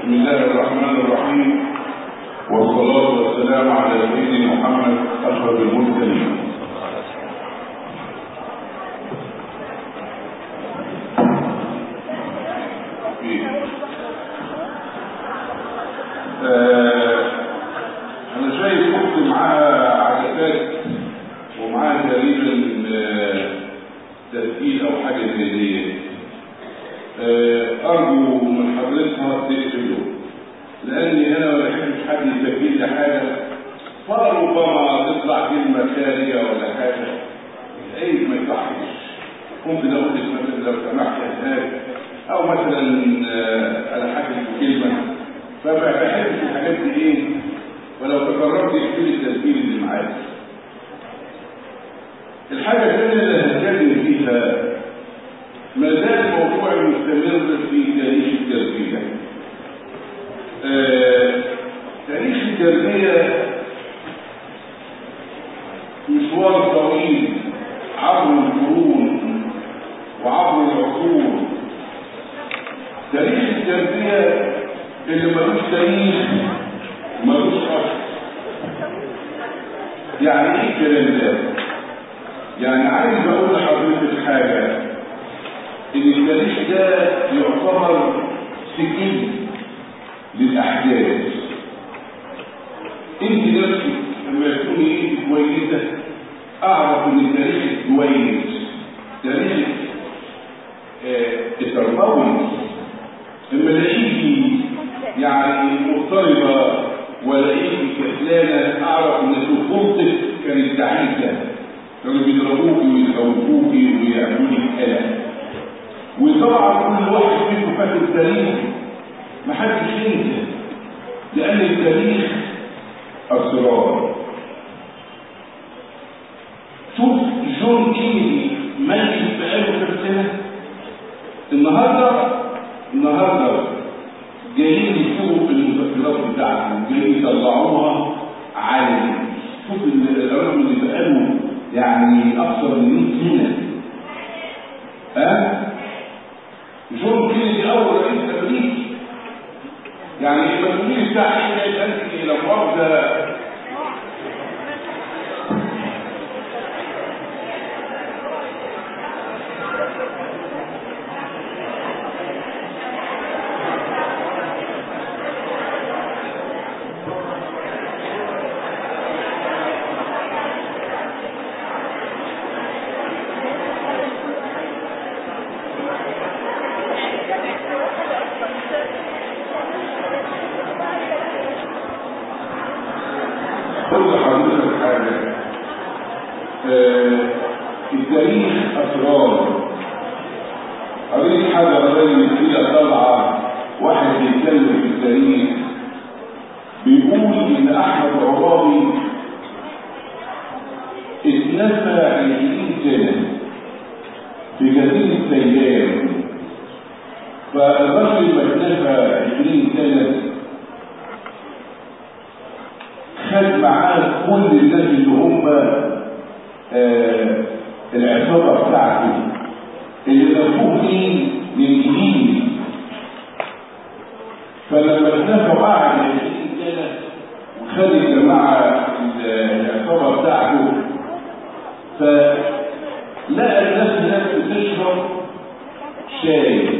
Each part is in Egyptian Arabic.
بسم الله الرحمن الرحيم والصلاة والسلام على سيدنا محمد أشرف المرسلين آه، أنا شايف أخت معاها عدسات ومعاها تقريبا آه، تسجيل أو حاجة زي دي آه، أرجو من حضرتها تقفله لأني أنا ما بحبش حد يسجل لي حاجة فربما تطلع كلمة خارجة ولا حاجة أي ما يصحش ممكن أقول لك مثلا لو سمحت يا هناك أو مثلا آه، أنا حاجة كلمة فما بحبش الحاجات دي إيه ولو تكررت يحكي لي التسجيل اللي معايا الحاجة الثانية اللي هنتكلم فيها ما زال موضوع مستمر في تاريخ التربية آه، تاريخ التربية مشوار طويل عبر القرون وعبر العصور تاريخ التربية اللي ملوش تاريخ ملوش أصل يعني ايه الكلام ده؟ يعني عايز اقول لحضرتك حاجه ان التاريخ ده يعتبر سجين للاحداث انت نفسك لما تكوني انت كويسه اعرف ان التاريخ كويس تاريخ آه، التربوي لما الاقيكي يعني مضطربه والاقيكي كسلانه اعرف ان طفولتك كانت تعيسه كانوا بيضربوكي ويخوفوكي ويعملوا لك قلق وطبعا كل واحد فيكم فاكر تاريخ محدش ينسى لان التاريخ اسرار شوف جون كينيدي ميت بقاله كام سنه النهارده النهارده جايين يشوفوا المذكرات بتاعته جايين يطلعوها عالي شوف الرجل اللي بقاله يعني اكثر من 100 سنه ها جون كينيدي اول رئيس امريكي يعني المسؤولين التحقيق الامريكي لو مؤاخذه كل حضرتك حاجة آه، التاريخ أسرار قريت حاجة قريب كده طالعة واحد بيتكلم في التاريخ بيقول إن أحمد عرابي اتنفى عشرين سنة في جزيرة سيام فالرجل لما اتنفى عشرين سنة خد معاه كل الناس اللي هم آه العصابه بتاعته اللي لفوه ايه للجديد فلما اتفقوا قعد 20 سنه وخد الجماعه العصابه بتاعته فلقى الناس هناك بتشرب شاي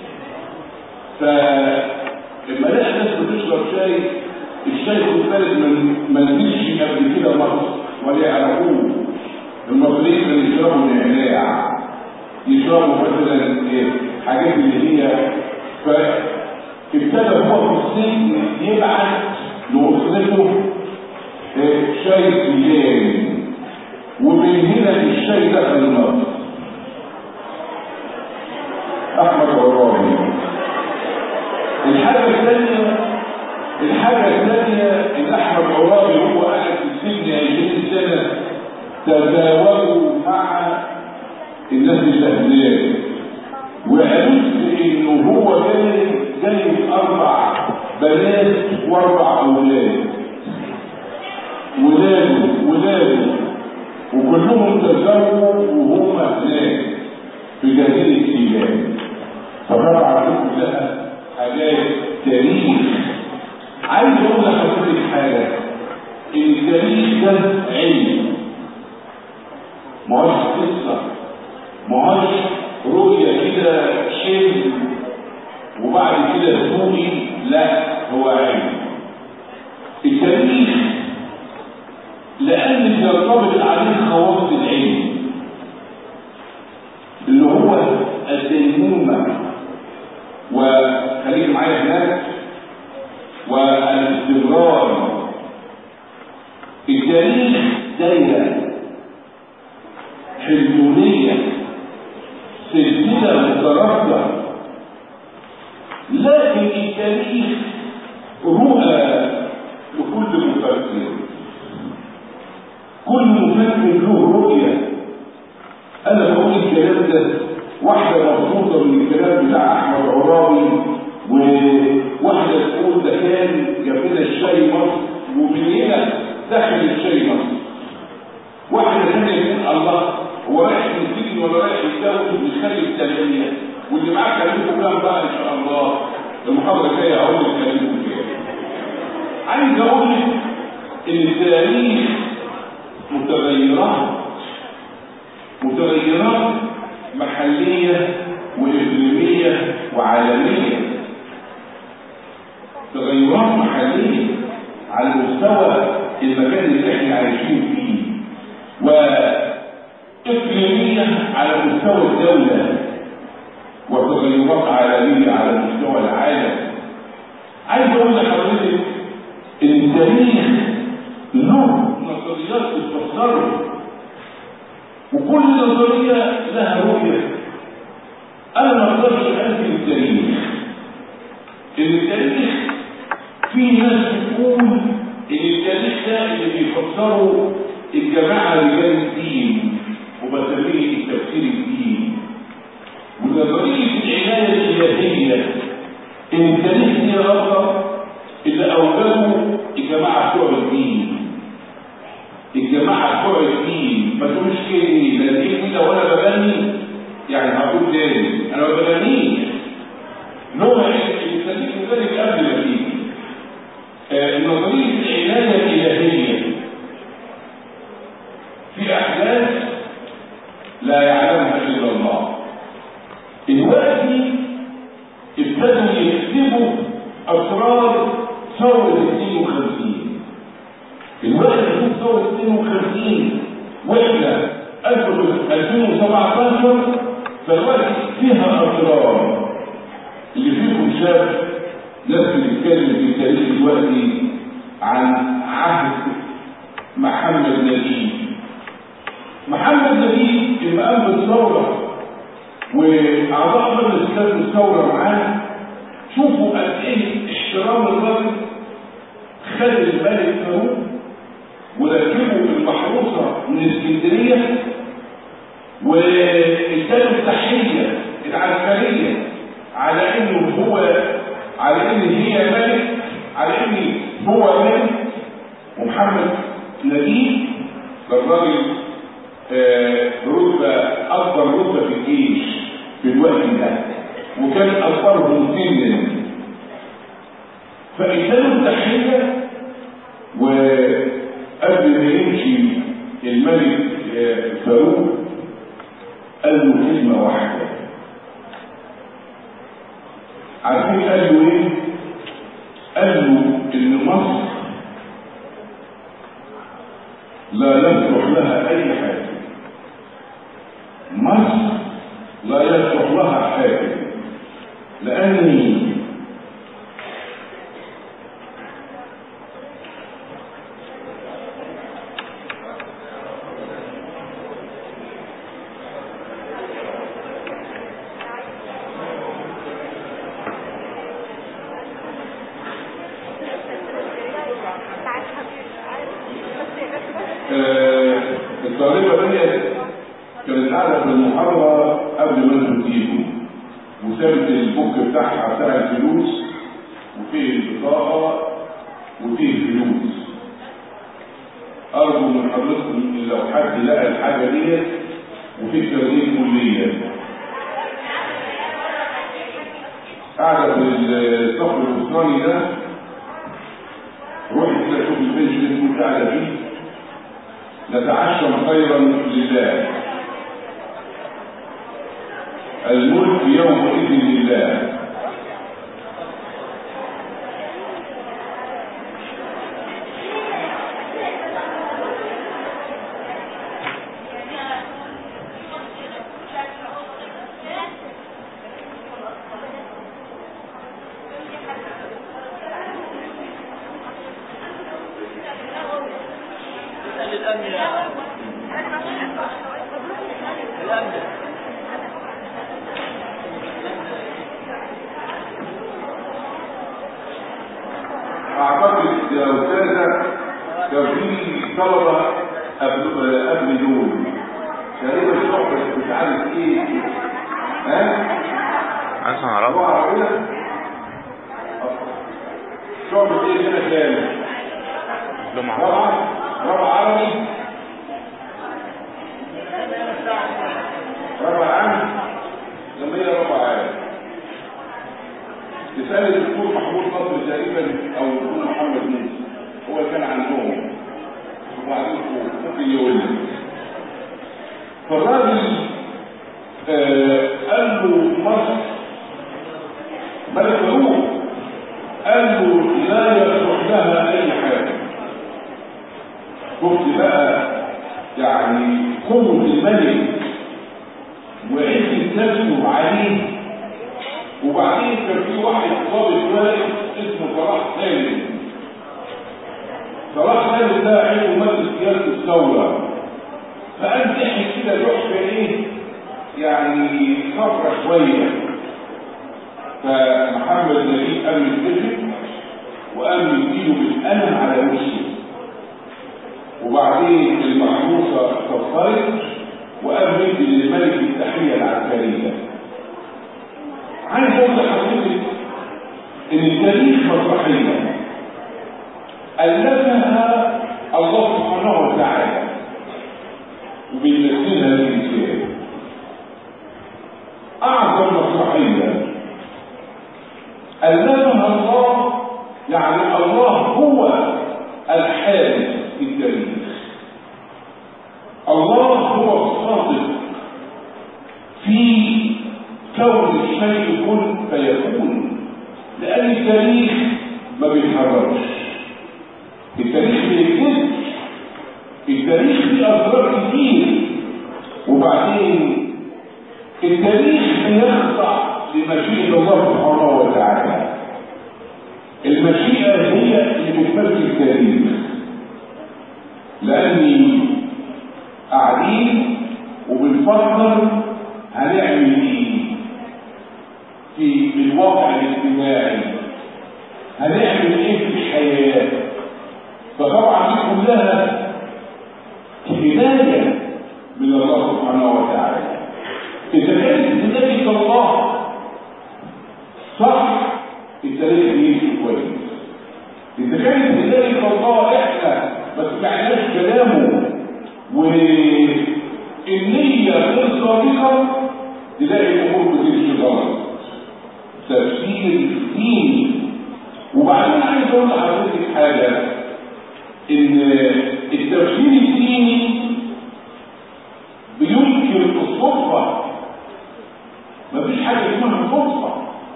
فلما لقى الناس بتشرب شاي الشاي خد بالك ما نزلش قبل كده مصر ولا يعرفوه المصريين كانوا يشربوا نعناع يشربوا مثلا ايه حاجات اللي هي فابتدى هو في السجن يبعت لأسرته إيه شاي سجان ومن هنا الشاي دخل مصر احمد عرابي الحاجه الثانيه الحاجة الثانية إن أحمد عرابي هو قاعد في السجن 20 سنة تزاوجوا مع الناس الأهلية وعرفت إنه هو جاي جاي أربع بنات وأربع أولاد ولاده ولاده وكلهم تزوجوا وهم هناك في جزيرة سيناء فطبعا دي كلها حاجات تاريخ عايز اقول لحضرتك حاجه ان التاريخ ده علم ما هوش قصه ما هوش رؤيه كده حلم وبعد كده سوري لا هو علم التاريخ لان بيرتبط عليه خواص العلم اللي هو الديمومه وخليك معايا هناك والاستمرار التاريخ دايره حلمونيه سلسله مترابطه لكن التاريخ رؤى لكل مفكر كل مفكر له رؤيه انا بقول الكلام ده واحده مبسوطه من الكلام بتاع احمد عرابي وواحده تقول ده كان جاب لنا الشاي مصر ومن هنا دخل الشاي مصر واحده ثانيه تقول الله هو رايح السجن ولا رايح يتجوز ويخلي التلاميذ واللي معاه كلمته كام بقى ان شاء الله المحاضره الجايه هقول لك كلمته كام عايز اقول لك ان التاريخ متغيرات متغيرات محليه واقليميه وعالميه تغيرات محليه على مستوى المكان اللي احنا عايشين فيه واقليميه على مستوى الدوله وتغيرات عالميه على مستوى العالم عايز اقول لحضرتك ان التاريخ له نظريات بتفسره وكل نظريه لها رؤيه انا ما اقدرش انكر التاريخ ان التاريخ في ناس بتقول ان التاريخ ده اللي بيفسره الجماعه رجال الدين وبسميه التفسير الديني ونظريه العنايه الالهيه ان التاريخ دي رابطه اللي اوجدوا الجماعه بتوع الدين الجماعه بتوع الدين ما تقولش كده لا دي كده ولا بغني يعني هقول تاني انا ما بغنيش نوع التاريخ ذلك قبل ما تيجي آه نظريه العنايه الالهيه في احداث لا يعلمها الا الله دلوقتي ابتدوا يكتبوا اسرار ثوره 52 الوقت اللي ثوره 52 واحنا 2017 فالوقت فيها اسرار اللي فيكم شاف ناس بتتكلم في التاريخ دلوقتي عن عهد محمد نجيب محمد نجيب اللي قام بالثوره واعضاء مجلس كانت الثوره معاه شوفوا قد ايه احترام الراجل خد الملك فاروق وركبه المحروسه من اسكندريه واداله التحيه العسكريه على انه هو على ان هي ملك على ان هو ملك ومحمد نجيب الراجل رتبه اكبر رتبه في الجيش في الوقت ده وكان اكبرهم سنا فاداله التحيه وقبل ما يمشي الملك فاروق قال له كلمه واحده عارفين قال له ايه قال له ان مصر لا يصلح لها اي حاجه مصر لا يصلح لها حاجه لاني الطالبة ديت كانت قاعدة في المحاضرة قبل ما انتوا تيجوا وسابت البوك بتاعها بتاع الفلوس وفيه البطاقة وفيه الفلوس أرجو من حضرتكم إن لو حد لقى الحاجة ديت وفي تدريب كلية قاعدة في الصف الأسراني ده بتاعنا فيه نتعشم خيرا لله الملك يومئذ لله اعتقد يا استاذه كان في طلبه قبل قبل دول تقريبا شعبة مش عارف ايه ها؟ عايز اعرف هو عربية؟ شعبة ايه هنا كام؟ لمعة رابعة رابعة عربي رابعة عام لما هي رابعة عام رسالة الدكتور محمود نصر تقريبا او الدكتور محمد موسى هو اللي كان عندهم وبعدين ممكن يقول لك فالراجل آه قال له مصر ملك الروح قال له لا يصلح لها اي حاجه شفت بقى يعني قوه الملك وعزه نفسه عليه وبعدين كان في واحد ضابط واقف اسمه صلاح خالد صلاح خالد ده عينه مجلس سياسه الثوره فقام ضحك كده ضحكه ايه يعني صفرة شويه فمحمد نجيب قام يتفق وقام يديله بالقلم على وشه وبعدين المحروسه صفرت وقام يدي للملك التحيه العسكريه عايز اقول لحضرتك ان التاريخ مسرحيه الفها الله سبحانه وتعالى وبيمثلها الانسان اعظم مسرحيه الفها الله يعني الله هو الحادث في التاريخ الله هو الصادق في كون الشيء كن فيكون لأن التاريخ ما بيتحررش التاريخ بيكتب التاريخ فيه أسرار كتير وبعدين التاريخ بيخضع لمشيئة الله سبحانه وتعالى المشيئة هي اللي بتمثل التاريخ لأني قاعدين وبنفكر هنعمل ايه في الواقع الاجتماعي هنعمل ايه في الحياة فطبعا دي كلها هداية من الله سبحانه وتعالى إذا كانت هداية الله صح التاريخ بيمشي كويس إذا كانت هداية الله إحنا ما سمعناش كلامه والنية غير صادقة تلاقي الأمور بتمشي غلط تفسير ديني وبعدين عايز أقول لحضرتك حاجة إن التفسير الديني بينكر الصدفة مفيش حاجة اسمها صدفة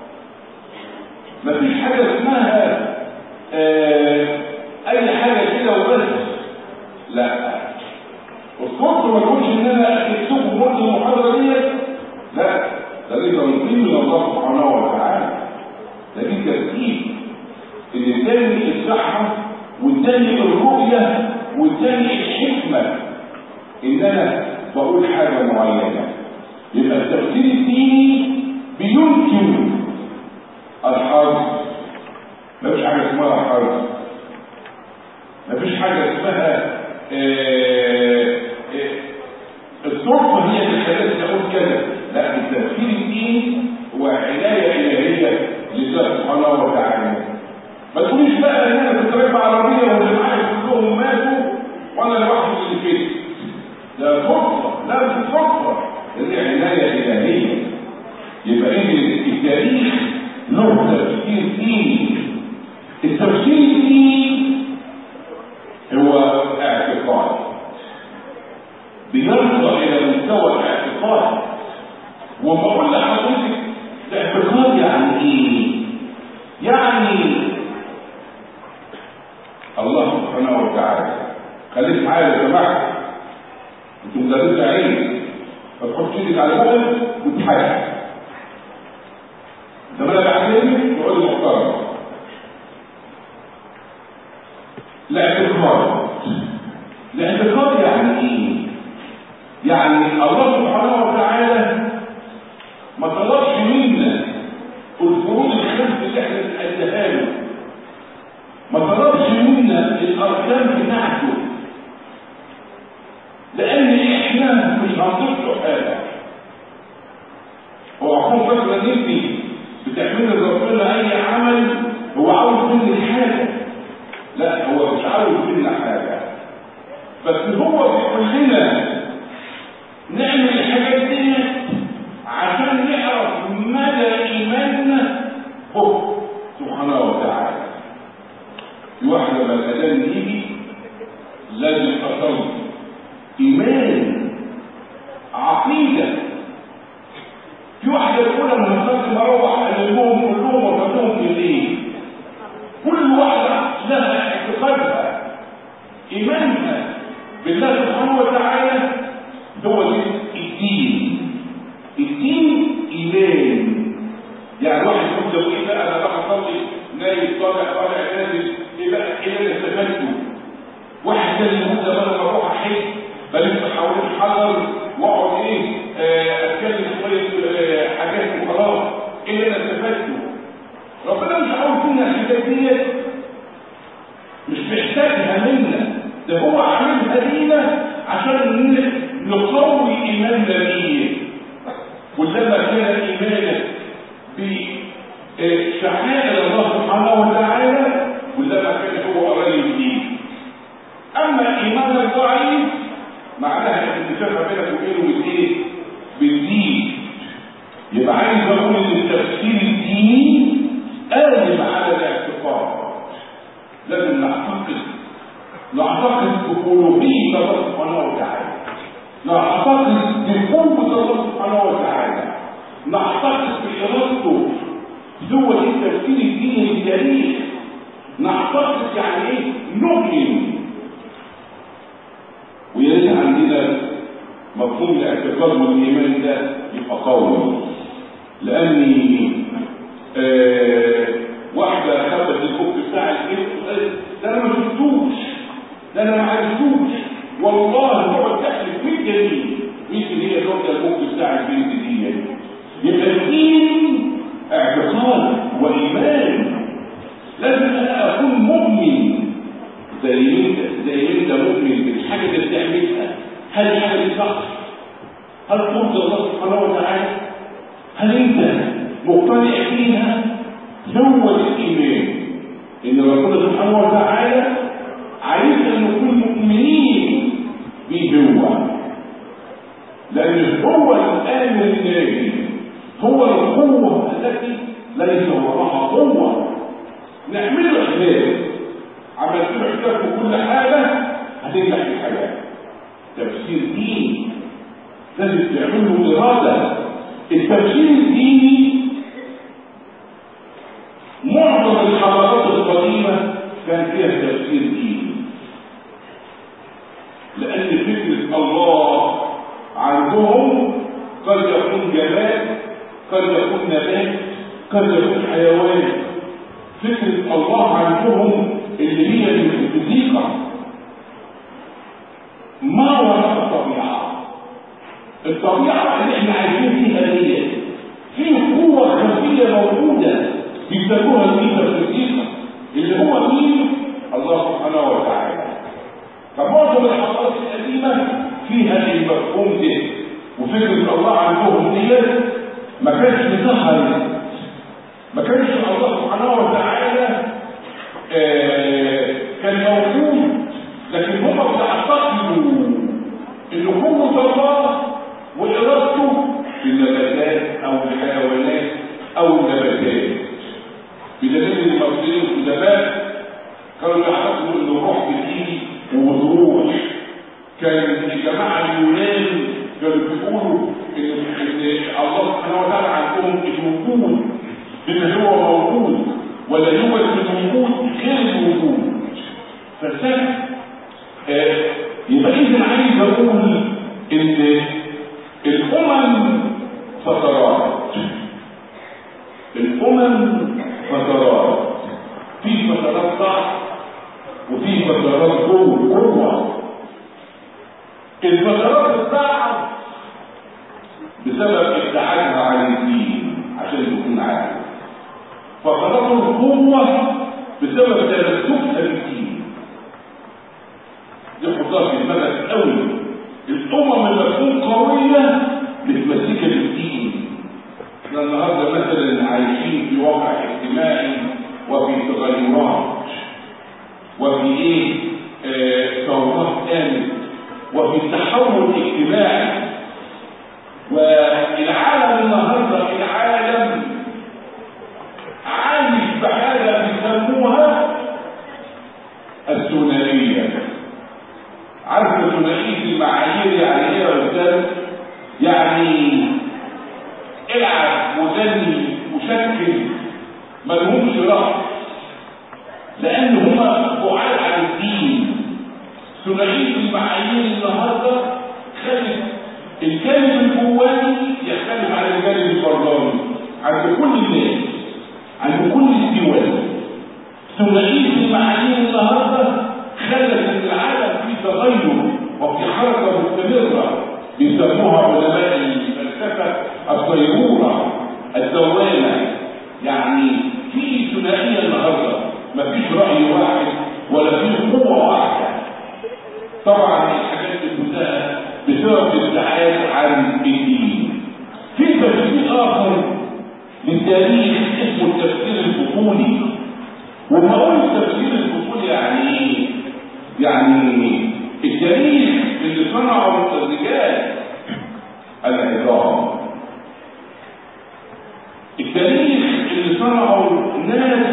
مفيش حاجة اسمها آه أي حاجة كده وبس لا الصدفة ما تقولش إن أنا أكتبه برضه المحاضرة ديت لا ده دي تنظيم من الله سبحانه وتعالى ده دي ترتيب ان الثاني الصحة والثاني الرؤية والثاني الحكمة ان انا بقول حاجة معينة يبقى التفسير الديني بيمكن الحظ مفيش حاجة اسمها حظ مفيش حاجة اسمها آه آه الصدفة هي اللي خلتني اقول كده لا التفسير الديني هو عناية إلهية لله سبحانه وتعالى ما تقوليش بقى ان انا كنت راكب عربية واللي معايا كلهم ماتوا وانا لوحدي اللي فيه ده صدفة لا مش صدفة دي عناية إلهية يبقى ان التاريخ له تفسير ديني التفسير الديني هو مستوى الاعتقاد وما اقول لحضرتك الاعتقاد يعني ايه يعني الله سبحانه وتعالى خليك معايا يا جماعه انتوا مدرسين علم ما تحطش ايدك على الولد وتحاول لما انا بحكي تقعد محترم الاعتقاد الاعتقاد يعني ايه يعني الله سبحانه وتعالى ما طلبش منا الفروض الخمس اللي احنا بنأديها له ما طلبش منا الاركان بتاعته لان احنا مش هنضيف له حاجه هو عقوم فاكره ان انت بتعملي لربنا اي عمل هو عاوز منك حاجه لا هو مش عاوز منا حاجه بس هو بيقول لنا نعمل الحاجات دي عشان نعرف مدى ايماننا به سبحانه وتعالى في واحده لما الاذان يجي لازم اصلي ايمان عقيده في واحده تقول انا هصلي مروح الامهم كلهم وفاتهم بالليل كل واحده لها اعتقادها ايمانها بالله سبحانه وتعالى هو الدين الدين ايمان يعني واحد يقول لو ايه بقى انا بقى اصلي نايم طالع طالع نازل ايه بقى ايه اللي استفدته واحد تاني يقول ده انا بروح احج بلف حوالين الحجر واقعد ايه آه، اتكلم شويه آه، حاجات وخلاص ايه اللي انا استفدته ربنا مش عاوز منا الحاجات ديت مش محتاجها منا ده هو عاملها لينا عشان نقوي ايماننا بيه كلما كان ايمانك بشعائر الله سبحانه وتعالى كلما كان هو قريب ليك اما ايمانك ضعيف معناها ان المسافه بينك وبينه بالايه؟ بالدين يبقى عايز اقول ان التفسير الديني قادم على الاعتقاد لازم نعتقد نعتقد بألوهية الله سبحانه وتعالى نعتقد بقوة الله سبحانه وتعالى نعتقد بإرادته هو دي التفسير الديني للتاريخ نعتقد يعني ايه نؤمن ويا ريت عندنا مفهوم الاعتقاد والايمان ده يبقى قوي لاني آه واحده خدت الكوب بتاع البيت وقالت ده انا ما شفتوش ده انا ما عرفتوش والله هو تحلف في الجميل يمكن هي الوحده الكوب بتاع البنت دي يبقى الدين اعتقاد وايمان لازم انا اكون مؤمن زي انت زي انت مؤمن بالحاجه اللي بتعملها هل الحاجه دي صح؟ هل ترضي الله سبحانه وتعالى؟ هل انت مقتنع فيها؟ هو الايمان ان ربنا سبحانه وتعالى عايزنا نكون مؤمنين بيه هو لان هو الامر الناجي هو القوه التي ليس وراها قوه نعمل له حساب عملت له حساب في كل حاجه هتنجح في الحياه تفسير ديني لازم تعمل له اراده التفسير الديني معظم الحضارات القديمة كان فيها تفسير ديني لأن فكرة الله عندهم قد يكون جمال قد يكون نبات قد يكون حيوان فكرة الله عندهم اللي هي الفيزيقا ما وراء الطبيعة الطبيعة اللي احنا عايشين فيها دي في قوة خفية موجودة بيسموها الميتافيزيقا اللي هو مين؟ الله سبحانه وتعالى فمعظم الحضارات القديمة فيها المفهوم ده وفكرة الله عندهم ديت ما كانش ظهرت ما كانش الله سبحانه وتعالى آه كان موجود لكن هم بيعتقدوا ان قوة الله وإرادته في النباتات أو الحيوانات أو النباتات بدليل المصريين القدماء كانوا يعتقدوا ان الروح بتيجي وبتروح كان الجماعه اليونان كانوا بيقولوا ان ان الله سبحانه وتعالى عندهم الوجود بما هو موجود ولا يوجد في الوجود غير الوجود فالسبب آه، يبقى اذا عايز اقول ان الامم فترات الامم فترات في فترات ضعف وفي فترات قوه قوه الفترات الضعف بسبب ابتعادها عن الدين عشان تكون عارف فترات القوه بسبب تمسكها بالدين دي حطها في دماغك قوي الامم اللي تكون قويه متمسكه بالدين احنا النهارده مثلا عايشين في واقع اجتماعي وفي تغيرات وفي ايه آه، ثورات قامت وفي تحول اجتماعي والعالم النهارده العالم عايش بحاجه بيسموها الثنائيه عارف ثنائيه المعايير يعني ايه يا استاذ يعني العب وغني وشكل ملهمش رأس لان هما بعاد عن الدين ثنائيه المعايير النهارده خلت الجانب الجواني يختلف عن الجانب البراني عند كل الناس عند كل الدول ثنائيه المعايير النهارده خلت ان العالم في تغير وفي حركه مستمره بيسموها علماء الفلسفه الصيروره الدوامه يعني في ثنائيه النهارده مفيش راي واحد ولا في قوه واحده طبعا الحاجات دي كلها بسبب الابتعاد عن الدين في تفسير اخر للتاريخ اسمه التفسير البطولي وما اقول التفسير البطولي يعني ايه؟ يعني التاريخ اللي صنعه الرجال العظام التاريخ اللي صنعه الناس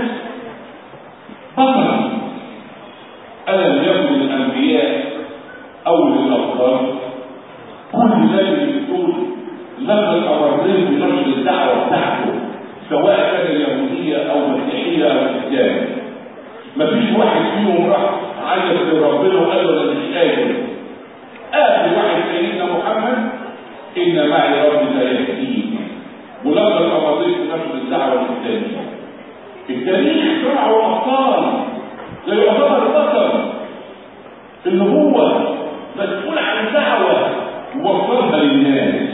بطل ألم يكن الأنبياء أو الأفضل كل ذلك بتقول لقد أمرني بنشر الدعوة بتاعته سواء كان يهودية أو مسيحية أو إسلام مفيش واحد فيهم راح عيط لربنا وقال له أنا مش قادر آخر واحد سيدنا محمد إن معي ربي سيهديني ولقد أمرني بنشر الدعوة الإسلامية التاريخ صنعوا أبطال زي عمر البطل اللي هو مسؤول عن دعوة ووصلها للناس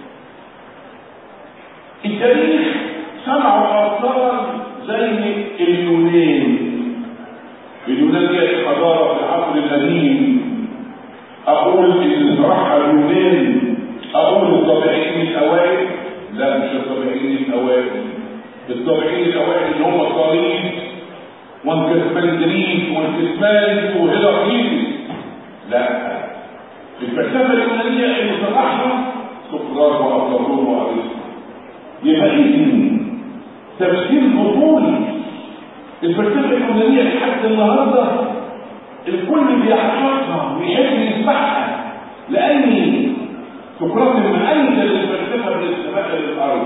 التاريخ صنعوا أبطال زي اليونان اليونان دي حضارة في العصر القديم أقول إن صراحة اليونان أقول الطبيعيين الأوائل لا مش الطبيعيين الأوائل الطبيعيين الأوائل اللي هم الصليب وانكسمندريس وانكسمانس وهيراقيس لا الفلسفة اليونانية اللي صنعها سقراط وأفلاطون وأرسطو يبقى إذن تفسير بطولي الفلسفة اليونانية لحد النهاردة الكل بيعشقها ويحب يسمعها لأن سقراط من أنزل الفلسفة من السماء للأرض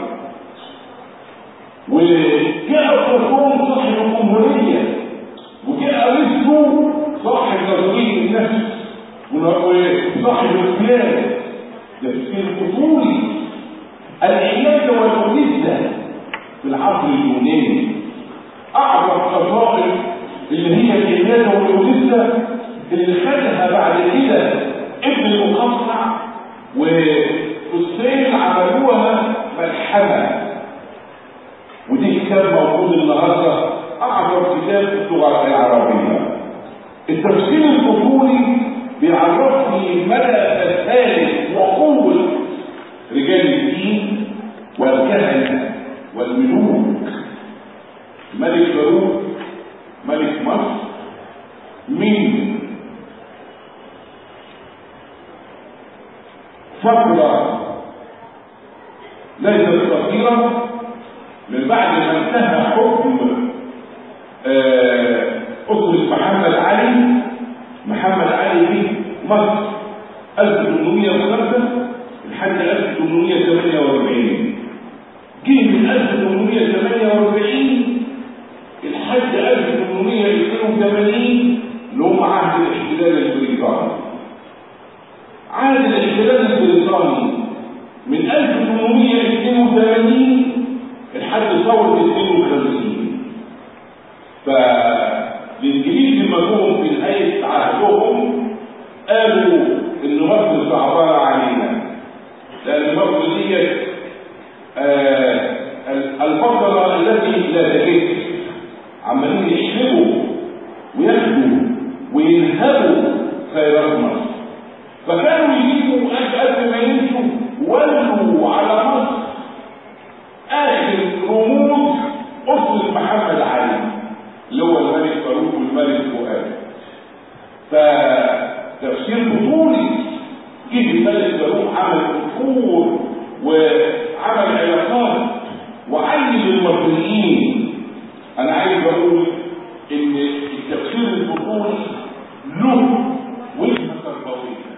وجاء أفلاطون صاحب الجمهورية وجاء أرسطو صاحب نظرية النفس وصاحب القيادة ده تفسير بطولي العيادة والأنثى في العصر اليوناني أعظم قصائد اللي هي العيادة والأنثى اللي خدها بعد كده ابن المقطع وحسين عملوها ملحمة ودي كتاب موجود النهارده أعظم كتاب في اللغة العربية التفسير البطولي بيعرفني مدى فساد وقوة رجال الدين والكهنة والملوك ملك فاروق ملك مصر من فترة ليست قصيرة من بعد ما انتهى حكم أسرة محمد علي محمد علي في مصر 1805 لحد برضه ديت آه البقرة التي لا تجد عمالين يشربوا وياخدوا وينهبوا خيرات مصر فكانوا يجيبوا قبل ما يمشوا ولوا على مصر اخر رموز اسره محمد علي اللي هو الملك فاروق والملك فؤاد فتفسير بطولي جه الملك فاروق عمل اصول وعمل علاقات وعين المصريين انا عايز اقول ان التفسير البطولي له وجهه تربويه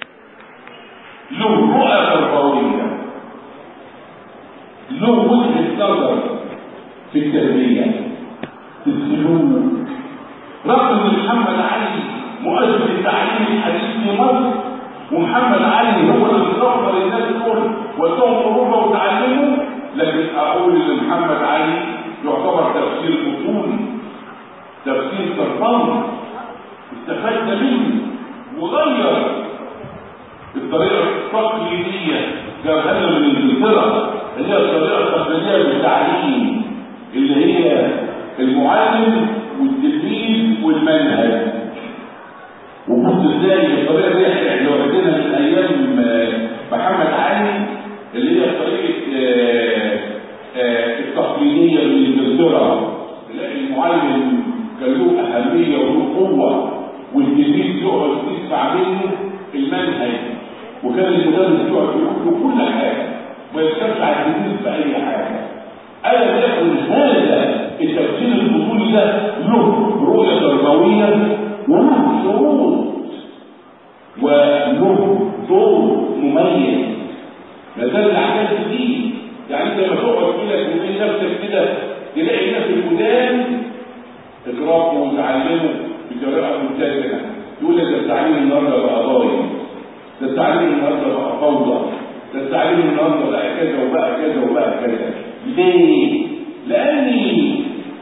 له رؤى تربويه له وجهه نظر في التربيه في السلوك رغم ان محمد علي مؤسس التعليم الحديث في مصر ومحمد علي هو اللي استغفر الناس دول ودهم اوروبا وتعلموا لكن اقول ان محمد علي يعتبر تفسير بطولي تفسير تربوي استفدنا منه وغير الطريقه التقليديه جابها لنا من انجلترا اللي هي الطريقه التقليديه بالتعليم اللي هي المعلم والتلميذ والمنهج وبص ازاي الطريقه دي احنا واخدينها من ايام محمد علي اللي هي طريقه التقليديه من انجلترا تلاقي المعلم كان له اهميه وله قوه والتلميذ يقعد يسمع منه المنهج وكان المدرس يقعد يقول له كل حاجه ما يستمتع على التلميذ باي حاجه الا يكن هذا التفسير البطولي ده له رؤيه تربويه وله شروط وله دور مميز ما زال الاحداث دي يعني انت لما تقعد كده تقول نفسك كده تلاقي الناس القدام اضربوا وتعلموا بطريقه ممتازه يقول لك ده التعليم النهارده بقى ضايع ده التعليم النهارده بقى فوضى ده التعليم النهارده بقى كذا وبقى كذا وبقى كذا ليه؟ لاني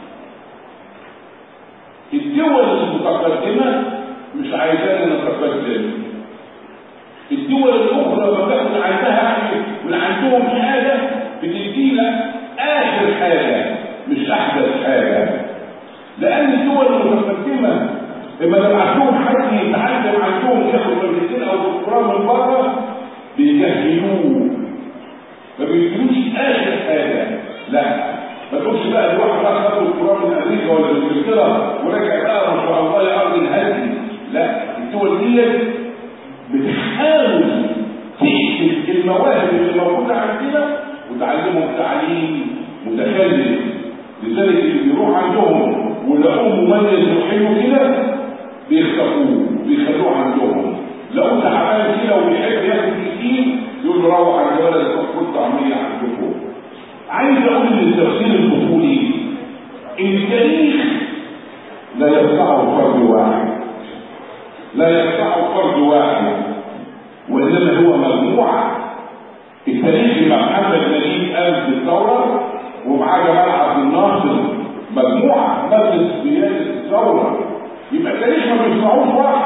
الدول المتقدمه مش عايزانا نتقدم الدول الاخرى ما تاخد عندها من عندهم حاجه بتدينا اخر حاجه مش احدث حاجه لان الدول المتقدمه لما نبعت لهم حد يتعلم عندهم ياخد ماجستير او دكتوراه من بره بيجهلوه ما بيديلوش اخر حاجه لا ما تقولش بقى الواحد راح خد دكتوراه من امريكا ولا من انجلترا ورجع بقى ما شاء الله يا ارض الهدي لا الدول دي بتحاول تكشف المواهب اللي موجوده عندنا وتعلمهم تعليم متخلف لذلك اللي بيروح عندهم ولقوه مميز وحلو كده بيخطفوه بيخلوه عندهم لو تعبان كده وبيحب ياخد كتير يقول له روح على البلد خد طعميه عندكم عايز اقول ان التفسير الطفولي التاريخ لا يقطعه فرد واحد لا يقطعه فرد واحد وانما هو مجموعه التاريخ مع محمد نجيب قام بالثوره ومعاه جمال عبد الناصر مجموعه مجلس قياده الثوره يبقى التاريخ ما بيصنعوش واحد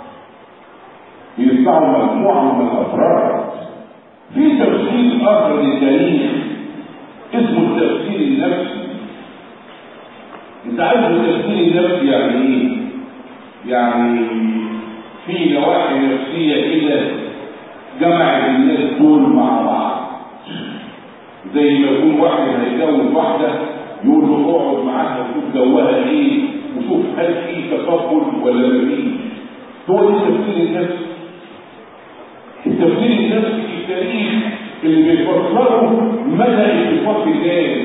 بيصنعوا مجموعه من الافراد في تفسير اخر للتاريخ اسمه التفسير النفسي انت عارف التفسير النفسي يعني ايه يعني في نواحي نفسيه كده جمعت الناس دول مع بعض زي ما يكون واحد هيتجوز واحده يقول له اقعد معاها وشوف جوها ايه وشوف هل في تقبل ولا ما فيش هو ده التفسير النفسي التفسير النفسي في التاريخ اللي بيفسره مدى اتفاق الناس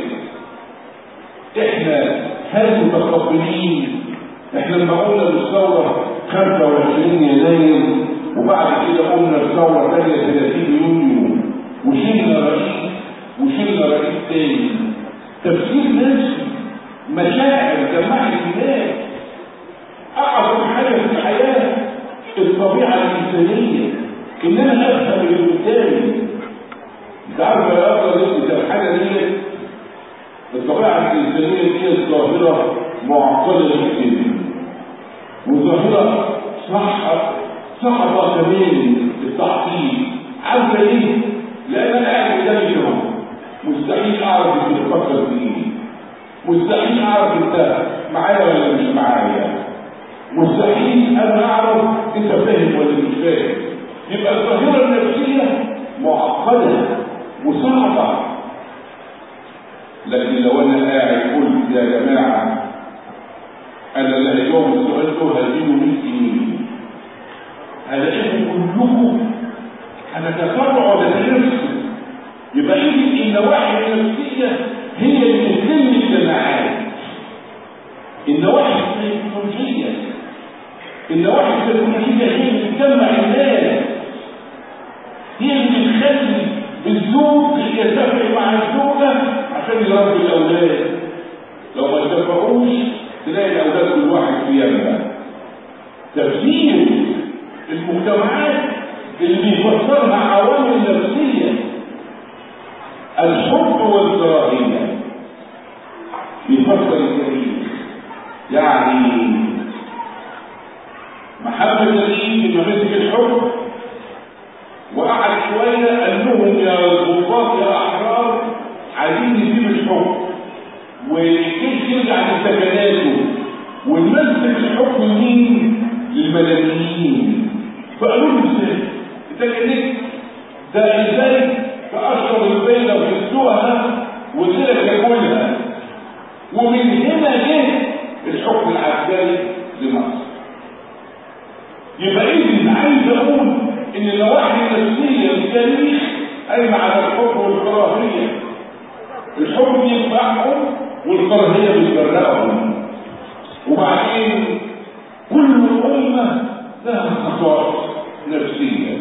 احنا هل متقبلين احنا لما قلنا بالثوره 25 يناير وبعد كده قلنا الثوره ثانيه 30 يونيو وشلنا رئيس وشلنا رئيس تاني تفسير نفسي مشاعر جمعت الناس اعظم حاجه في الحياه الطبيعه الانسانيه ان انا افهم اللي قدامي انت عارف يا اخي الحاجه دي الطبيعه الانسانيه دي ظاهره معقده جدا وظاهره صح صعبه كمان التعطيل عارفه ليه؟ لان اعرف انت معايا ولا مش معايا مستحيل انا اعرف انت فاهم ولا مش فاهم يبقى الظاهره النفسيه معقده وصعبه لكن لو انا قاعد قلت يا جماعه انا اللي هجاوب السؤال ده هديله 100 جنيه هلاقيكم كلكم هنتفرعوا لنفسه يبقى اذا النواحي النفسيه هي اللي بتبني الجماعات النواحي السيكولوجيه النواحي السيكولوجيه هي اللي بتجمع الناس هي اللي بتخلي الزوج يتفق مع الزوجه عشان يربي الاولاد لو ما اتفقوش تلاقي الاولاد كل واحد في يمه تفسير المجتمعات اللي بيفسرها عوامل نفسيه الحب والكراهيه بيفسر الكريم يعني محبة الإيد لما مسك الحب وقعد شوية قال لهم يا ضباط يا أحرار عايزين نسيب الحب والجيش يرجع لسكناته ونمسك الحب لمين؟ للمدنيين فقالوا له ازاي؟ انت جنيت ده ازاي تقشر البيضة وتسلقها وتلك ياكلها ومن هنا جه الحكم العسكري لمصر يبقى اذا عايز اقول ان النواحي النفسيه للتاريخ قايمه على الحب والكراهيه الحب بينفعهم والكراهيه بتفرقهم وبعدين كل امه لها خصائص نفسيه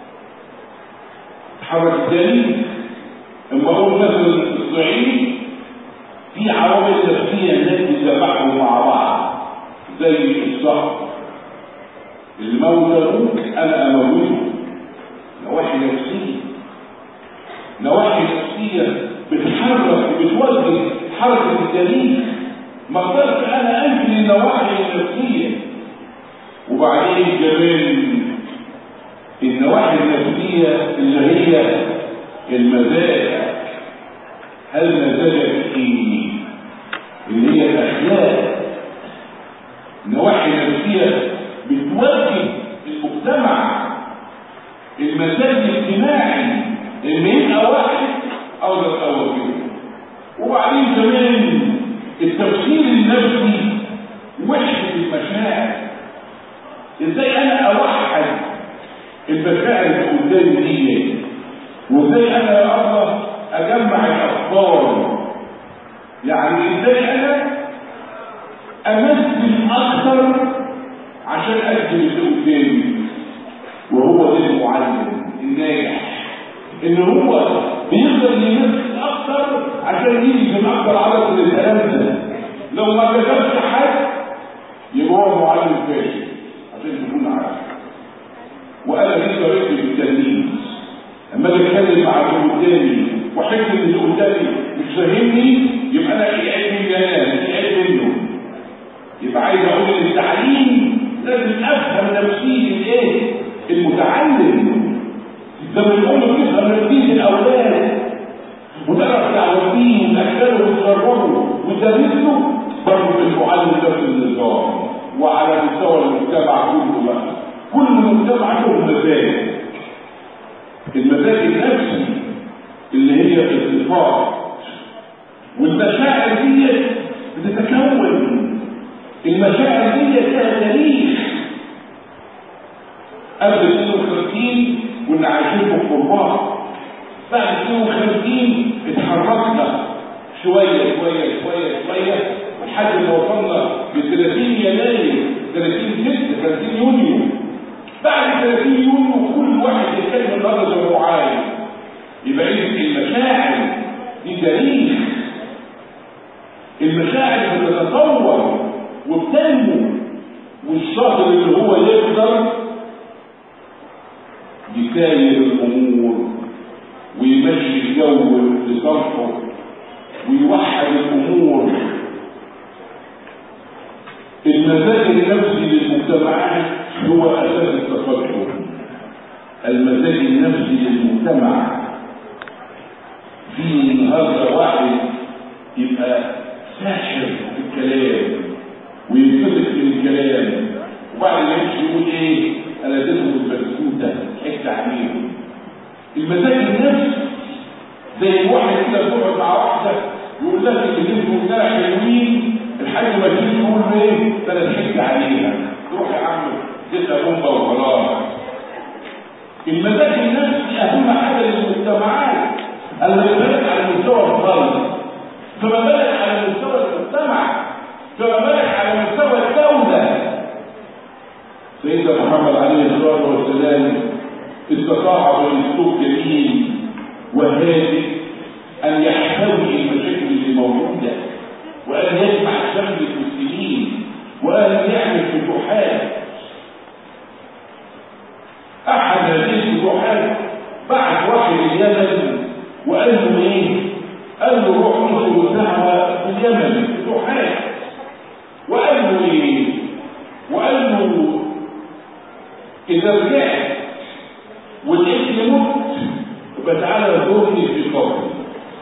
تحرك التاريخ اما اقول مثلا الصعيد في عوامل نفسيه الناس بتتابعهم مع بعض زي الصحر اللي موتوك انا اموته نواحي نفسيه نواحي نفسيه بتحرك بتوجه حركه التاريخ ما اقدرش انا انفي النواحي النفسيه وبعدين كمان النواحي النفسيه اللي هي المزاج هل مزاجك ايه اللي هي الاخلاق نواحي نفسيه بتوجه المجتمع المزاج الاجتماعي لما يبقى واحد اقدر اوجهه وبعدين كمان التفسير النفسي وحده المشاعر ازاي انا اوحد المشاعر اللي قدامي دي وازاي انا يا الله اجمع الافكار يعني ازاي انا امثل اكثر عشان اكتب اللي قدامي وهو ده المعلم الناجح ان هو بيقدر يمثل اكثر عشان يجذب اكثر عدد من التلامذه لو ما كتبش حد يبقى هو معلم فاشل عشان تكون عارف وانا دي طريقتي في التلميذ اما اجي اتكلم مع اللي قدامي واحس ان اللي قدامي مش فاهمني يبقى انا في عيب مني انا في عيب منه يبقى عايز اقول ان التعليم لازم افهم نفسيه الايه المتعلم لما الام بتفهم نفسيه الاولاد وتعرف تعوديه وتاكله وتشربه وتدرسه برضه المعلم نفس النظام وعلى مستوى المجتمع كله بقى كل مجتمع له مزاج المزاج النفسي اللي هي الصفات والمشاعر دي بتتكون المشاعر دي لها تاريخ قبل 52 كنا عايشين في القربان بعد 52 اتحركنا شويه شويه شويه شويه لحد ما وصلنا ل 30 يناير 30 6 30 يونيو بعد 30 يونيو كل واحد يتكلم النهارده زي ما هو عايز يبقى اذا المشاعر دي تاريخ المشاعر بتتطور وبتنمو والشهر اللي هو يقدر يساير الامور ويمشي الجو لصالحه ويوحد الامور المزاج النفسي للمجتمعات هو اساس التفكر المزاج النفسي للمجتمع في النهارده واحد يبقى ساحر الكلام وينفلت من الكلام وبعد ما يمشي يقول ايه انا اديتهم البسكوته حكت عليهم المزاج النفس زي واحد كده بيقعد مع واحده يقول لك اللي جبتوا بتاع حلوين الحاج ما تيجي يقول له ايه ده انا ضحكت عليها روح يا عم تسال بومبا وخلاص المزاج النفسي اهم حاجه للمجتمعات المجتمعات على مستوى الفرد فما بالك على مستوى المجتمع فما بالك على مستوى الدوله سيدنا محمد عليه الصلاه والسلام استطاع باسلوب جميل وهادئ ان يحتوي المشاكل اللي موجوده وان يجمع شمل المسلمين وان يعمل فتوحات احد هذه الفتوحات بعت واحد اليمن وقال له ايه قال له روح انصر الدعوه في اليمن فتوحات وقال له ايه وقال له اذا رجعت ولقيت مت يبقى تعالى زورني في قبري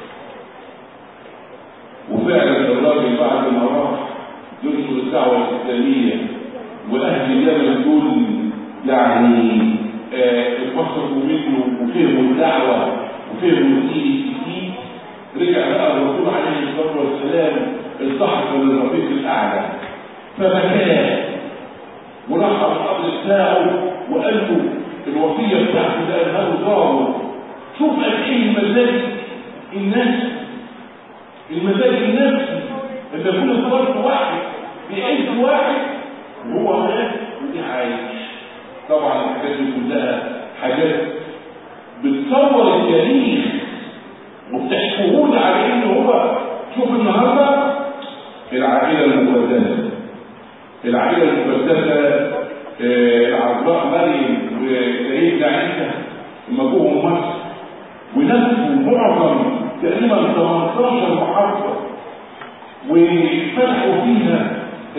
وفعلا الراجل بعد ما راح ينشر الدعوه الاسلاميه واهل اليمن دول يعني اتبصروا منه وفهموا الدعوه وفهموا الدين الجديد رجع بقى الرسول عليه الصلاه والسلام التحق للرفيق الاعلى فبكى وراح على القبر بتاعه وقال له الوصيه بتاعته ده قالها له ضاره شوف قد ايه المزاج النفسي المزاج النفسي ان يكون فرد واحد بيعيش واحد وهو مات ودي عايش طبعا الحاجات دي كلها حاجات بتصور التاريخ وبتحكوه على ان هو شوف النهارده العائله المقدسه العائله المقدسه العذراء مريم وسيدنا عيسى لما جوهم مصر ونفسوا معظم تقريبا 18 محافظه وفتحوا فيها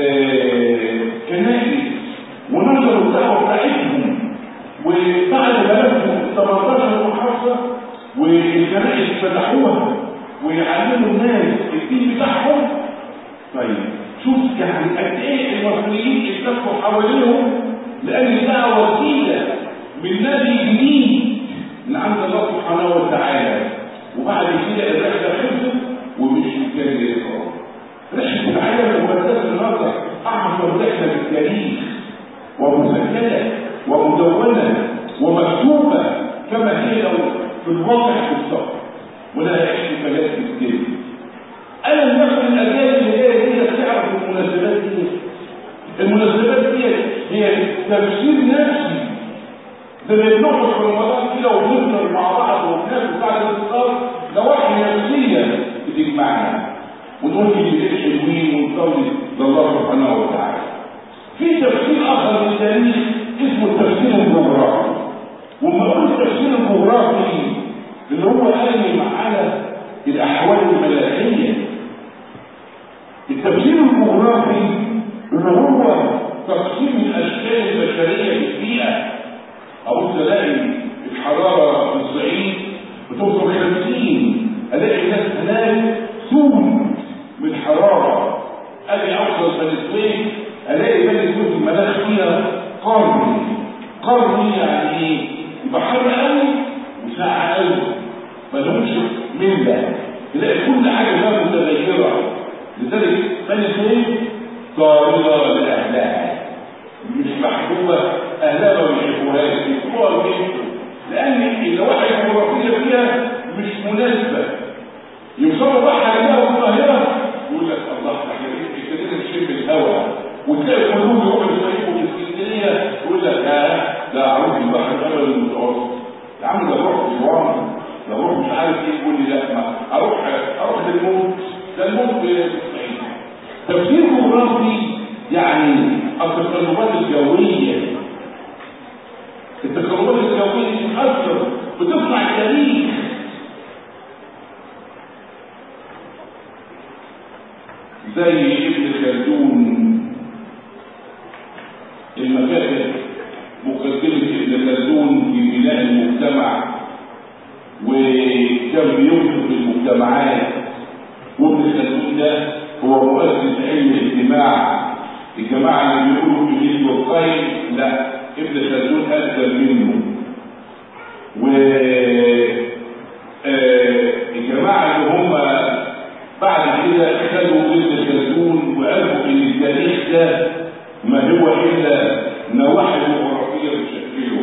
كنائس ونشروا الدعوه بتاعتهم وبعد ما لفوا 18 محافظه والكنائس فتحوها ويعلموا الناس الدين بتاعهم طيب شوف يعني قد ايه المصريين اتفقوا حواليهم لان الدعوه جديده من نادي جديد من عند الله سبحانه وتعالى وبعد كده الرحله خلصت ومشوا تاني اخرى رحله العالم المقدسه النهارده اعظم رحله في التاريخ ومسجله ومدونه ومكتوبه كما هي لو في الواقع بالظبط ولا يعيش كلام كتير ألم يكن الأجيال اللي هي هي تعرف المناسبات دي المناسبات دي هي تفسير نفسي ده بنقعد في رمضان كده وبنفطر مع بعض وبناكل بعد الفطار نواحي نفسيه بتجمعنا ونقول كلمتين حلوين ونصلي لله سبحانه وتعالى. في تفسير اخر للتاريخ اسمه التفسير الجغرافي. وما اقول التفسير الجغرافي اللي هو قايم على الاحوال الملاحيه. التفسير الجغرافي اللي هو تقسيم الاشكال البشريه في البيئه أبص ألاقي الحرارة في الصعيد بتوصل 50 ألاقي الناس هناك سود من حرارة أجي أوصل بني سويف ألاقي بني سويف المناخ فيها قرني قرني يعني إيه؟ يبقى حر قوي وساعة قوي ما لهمش ملة تلاقي كل حاجة فيها متغيرة لذلك بني سويف طارئة لأهلها مش محبوبة أهلها ما بيحبوهاش يحبوها ويحبوا لأن النواحي الجغرافية فيها مش مناسبة يوصلوا بحر عليها والقاهرة يقول لك الله احنا ابتدينا نشم الهواء وتلاقي كلهم يروحوا يصيفوا في اسكندرية يقول لك ها لا أروح البحر الأبيض المتوسط يا عم ده أروح أسوان ده أروح مش عارف إيه يقول لي لا ما أروح أروح للموت ده الموت في الصعيد تفسير جغرافي يعني التقلبات الجوية التقلبات الجوية دي بتأثر بتصنع التاريخ زي ابن خلدون المكاتب مقدمة ابن خلدون في بناء المجتمع وكان بيوصف المجتمعات وابن خلدون ده هو مؤسس علم الاجتماع الجماعة اللي بيقولوا إبليس والخير لا ابن خلدون أقدم منه و آه، الجماعة اللي هم بعد كده خدوا ابن خلدون وعرفوا ان التاريخ ده ما هو الا نواحي جغرافيه بتشكله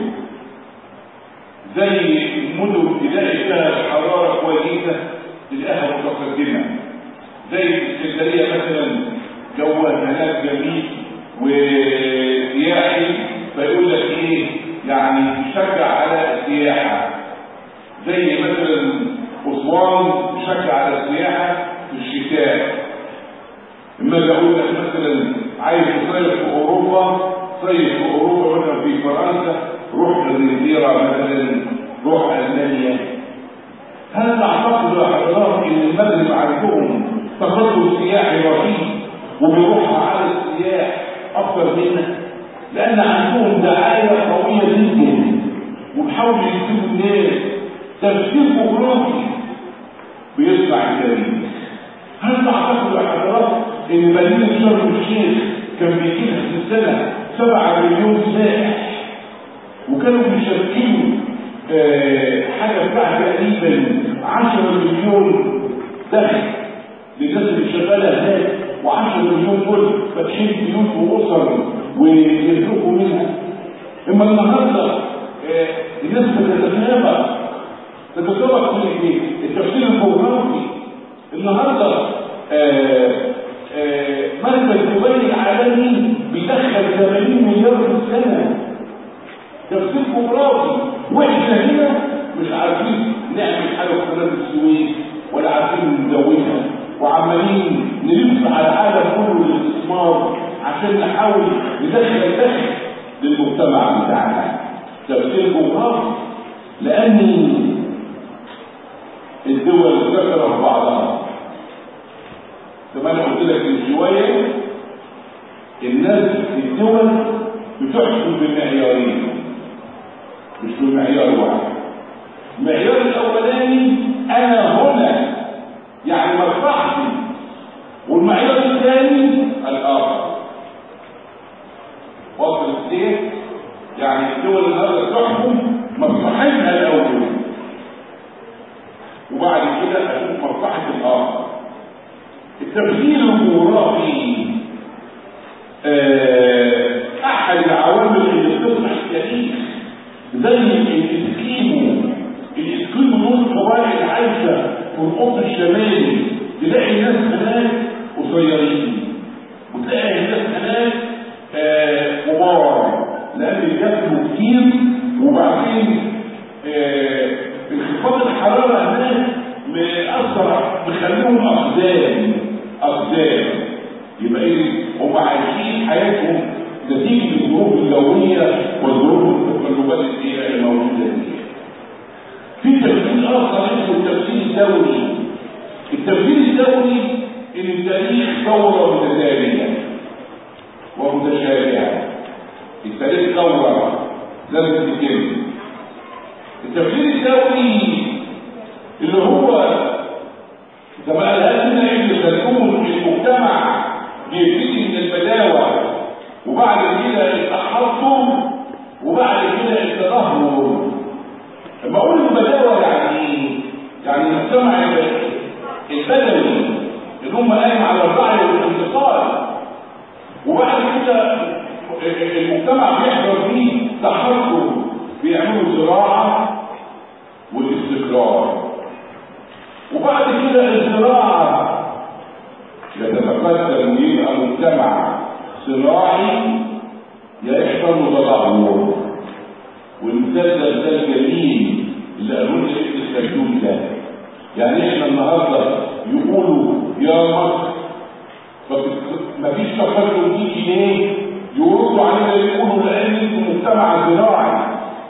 زي مدن تلاقي فيها الحراره كويسه تلاقيها متقدمه زي اسكندريه مثلا جوها هناك جميل وسياحي فيقول لك ايه يعني تشجع على السياحه زي مثلا اسوان تشجع على السياحه في الشتاء اما اقول لك مثلا عايز تصيف في اوروبا صيف في اوروبا مثلا في فرنسا روح انجلترا مثلا روح المانيا هل تعتقد يا حضرات ان المغرب عندهم تقدم سياحي رهيب وبيروحوا على السياح اكثر منا لان عندهم دعايه قويه جدا وبيحاولوا يجيبوا الناس تفسير جغرافي بيسمع الكلام هل تعتقد يا حضرات ان مدينه شرم الشيخ كان بيجيها في السنه 7 مليون سائح وكانوا بيشكلوا آه حاجه بتاع تقريبا 10 مليون دخل للناس اللي شغاله هناك و10 مليون دول فاتحين بيوت واسر ويرزقوا منها اما النهارده آه الناس بتتسابق تتسابق في التفسير الجغرافي النهارده آه آه مركز دبي العالمي بيدخل 80 مليار في السنه تفسير جغرافي واحنا هنا مش عارفين نعمل حاجه في قناه السويس ولا عارفين نزودها وعمالين نلف على العالم كله للاستثمار عشان نحاول ندخل دخل للمجتمع بتاعنا تفسير جغرافي لان الدول تكره بعضها زي ما قلت لك من شويه الناس الدول بتحكم بمعيارين مش بمعيار واحد المعيار الاولاني انا هنا يعني مصلحتي والمعيار الثاني الاخر وصل السيف يعني الدول النهارده تحكم مصلحتها الاول وبعد كده اشوف مصلحه الاخر التفسير الجغرافي آه، احد العوامل اللي بتصنع التاريخ زي الاسكيمو الاسكيمو دول القبائل عايشه في القطب الشمالي تلاقي الناس هناك قصيرين وتلاقي الناس هناك آه، كبار لان بياكلوا كتير وبعدين آه، انخفاض الحراره هناك مأثر مخليهم اقدام اقدام يبقى ايه هم عايشين حياتهم نتيجه الظروف الجويه والظروف التقلبات اللي هي موجوده دي في تفسير اخر اسمه التفسير الدولي التفسير الدولي ان التاريخ دوره متتاليه ومتشابهه التاريخ دوره لازم تتكلم التفسير الدولي اللي هو زي ما قالها لنا ابن خلدون المجتمع بيبتدي من البداوه وبعد كده التحضر وبعد كده التدهور لما اقول البداوه يعني ايه؟ يعني المجتمع البدوي اللي هم قايم على الرعي والانتصار وبعد كده المجتمع بيحضر فيه تحضر بيعملوا زراعه والاستقرار وبعد كده الزراعة يتتقدم ويبقى مجتمع صناعي يحصل تدهور والمثال ده مثال جميل اللي قالوا لنا ابن الخلدون ده يعني احنا النهارده يقولوا يا مصر مفيش تقدم دي جنيه يردوا علينا يقولوا لان انتم مجتمع زراعي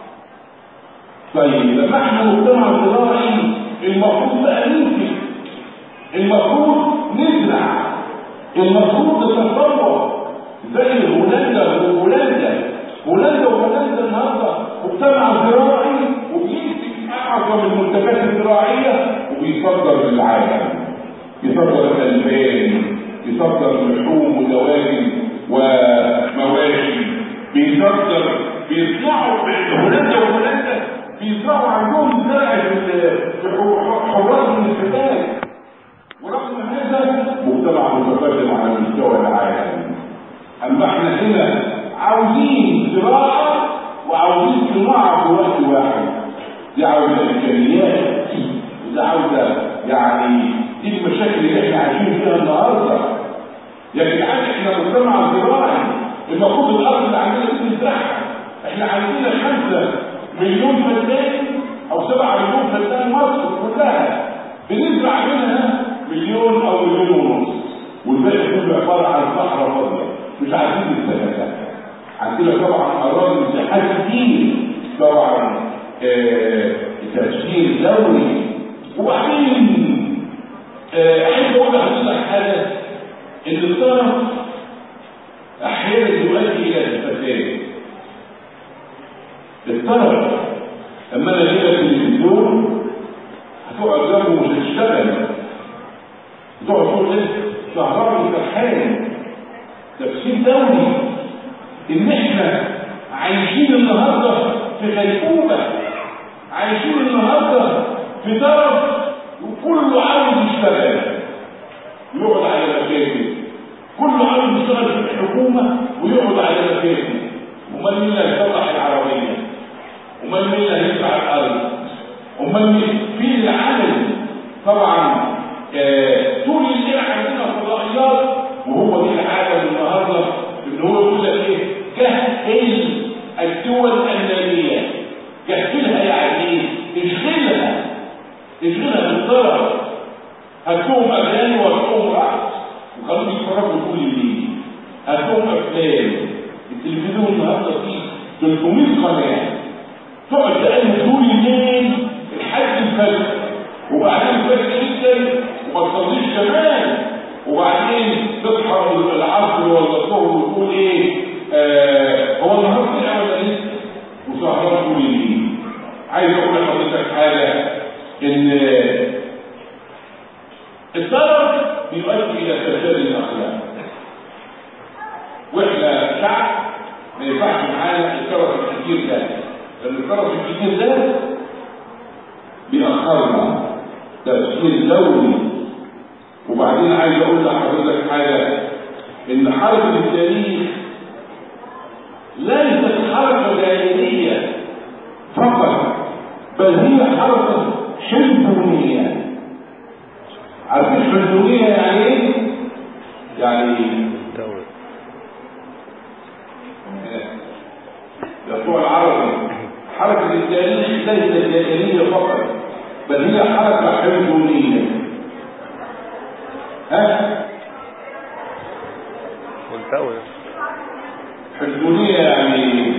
طيب لما احنا مجتمع زراعي المفروض بقى ننتج المفروض نزرع المفروض نتطور زي هولندا وهولندا هولندا وهولندا النهارده مجتمع زراعي وبينتج اعظم المنتجات الزراعيه وبيصدر للعالم يصدر الالبان بيصدر لحوم ودواجن ومواشي بيصدر بيصنعوا هولندا وهولندا بيزرعوا عندهم زرع في حراس من الجبال ورغم هذا مجتمع متقدم على مستوى العالم اما احنا هنا عاوزين زراعه وعاوزين صناعه في وقت واحد دي عاوزه امكانيات ودي عاوزه يعني دي المشاكل اللي احنا عايشين فيها النهارده يا جدعان احنا مجتمع زراعي المفروض الارض اللي عندنا دي نزرعها احنا عندنا خمسه مليون فدان او سبعة مليون فدان مصر كلها بنزرع منها مليون او مليون ونص والباقي كله عباره عن صحراء فاضيه مش عارفين نستغلها عندنا طبعا اراضي مساحات كتير طبعا آه تأثير دولي وبعدين آه احب اقول لحضرتك حاجه ان الطرف احيانا يؤدي الى الفساد الطرف لما انا جيت التلفزيون هتقعد جنبه مش هتشتغل تقعد تقول ايه شهران فرحان تفسير دولي ان احنا عايشين النهارده في غيبوبه عايشين النهارده في طرف وكله عاوز يشتغل يقعد على مكاتب كله عاوز يشتغل في الحكومه ويقعد على مكاتب امال مين اللي هيصلح العربيه امال مين اللي هيدفع الارض امال مين في العمل طبعا آه طول الليل عندنا فضائيات وهو دي العاده النهارده ان هو يقول لك ايه كهل الدول الناميه كهلها يعني ايه اشغلها اشغلها بالطرف هاتهم اغاني وهاتهم رقص وخلوهم يتفرجوا طول الليل هاتهم افلام التلفزيون النهارده فيه 300 قناه تقعد تقلب طول الليل لحد الفجر وبعدين الفجر جدا وما تصليش كمان وبعدين تصحى العصر ولا الظهر وتقول ايه آه هو النهار طلع ولا لسه وسهران طول الليل عايز اقول لحضرتك حاجه ان الضرر بيؤدي الى فساد الاخلاق واحنا شعب ما ينفعش معانا الطرف الكتير ده لان الطرف الكتير ده بيأخرنا تفسير دولي وبعدين عايز اقول لحضرتك حاجه ان حركه التاريخ ليست حركه دائريه فقط بل هي حركه حلمونيه عارفين حلمونيه يعني ايه؟ يعني دولة يقول العربي حركة التاريخ ليست دائرية فقط بل هي حركة حلمونية ها؟ والدولة حلمونية يعني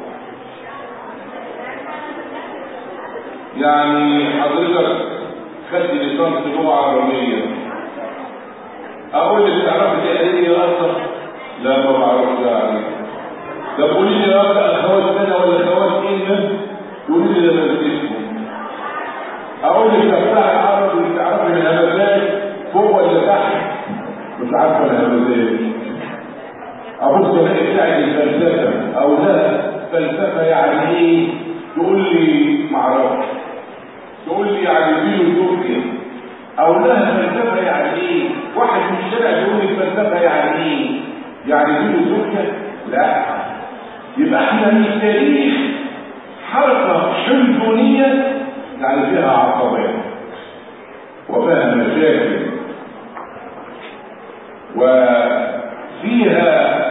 يعني حضرتك خدت ليسانس لغة عربية أقول لك تعرف دائرية أصلا؟ لا ما بعرفش يعني طب قولي لي يا رب اخوات سنه ولا اخوات ايه قولي لي لما بتسمع اقول لك تفتح العرب اللي تعرف الهمزات فوق ولا تحت مش عارفه الهمزات ابص الاقي بتاعت الفلسفه او لا فلسفه يعني ايه تقول لي معرفش تقول لي يعني فيلوسوفيا او لها فلسفه يعني ايه واحد من الشارع يقول لي فلسفه يعني ايه يعني فيلوسوفيا لا يبقى احنا من التاريخ حركة حلفونية يعني فيها عقبات وفيها مشاكل وفيها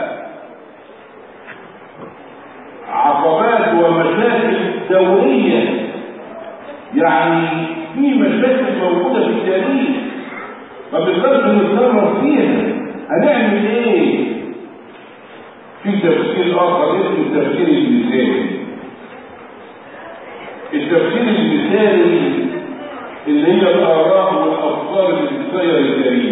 عقبات ومشاكل دورية يعني في مشاكل موجودة في التاريخ ما بنقدرش نتصرف فيها هنعمل ايه؟ في تفسير اخر اسمه التفسير المثالي التفسير المثالي اللي هي الاراء والافكار اللي بتغير التاريخ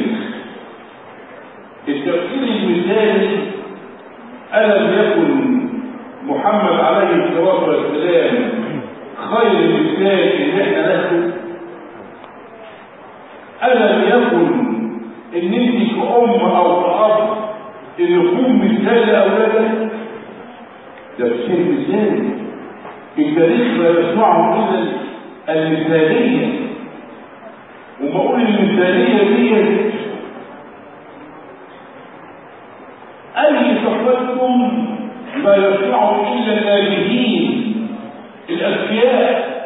التفسير المثالي الم يكن محمد عليه الصلاه والسلام خير مثال ان احنا ناخده الم يكن ان انت كأم او كأب ان يكون مثال لاولادك تفسير مثالي التاريخ لا يصنعه الا المثاليه وما اقول المثاليه دي اي تقدم لا يصنعه الا النابهين الاذكياء